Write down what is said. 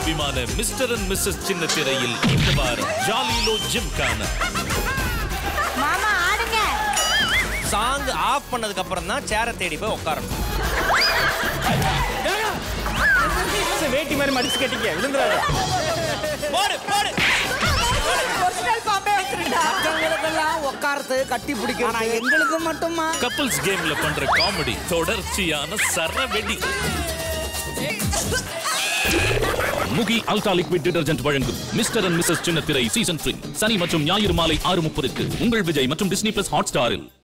அபிமான mister and Mrs சின்ன திரையில் இந்த வாரம் ஜாலிலோ ஜிம்கானா மாமா ஆடுங்க சாங் ஆஃப் பண்ணதுக்கு அப்புறம் தான் சேரை தேடி போய் உட்காரணும் வேட்டி மாதிரி மடிச்சு கட்டிக்க விழுந்துடாத போடு போடு ஒரிஜினல் பாம்பே வச்சிருக்கா மற்றவங்களுக்கெல்லாம் உட்காரத்து கட்டி பிடிக்கிறது ஆனா எங்களுக்கு மட்டுமா கப்பல்ஸ் கேம்ல பண்ற காமெடி தொடர்ச்சியான சரவெடி முகி அல்டா லிக்விட் டிடர்ஜென்ட் வழங்கும் மிஸ்டர் அண்ட் மிஸ்ஸஸ் சின்ன திரை சீசன் த்ரீ சனி மற்றும் ஞாயிறு மாலை ஆறு முப்பதுக்கு உங்கள் விஜய் மற்றும் டிஸ்னி பிளஸ் ஹாட் ஸ்டாரில்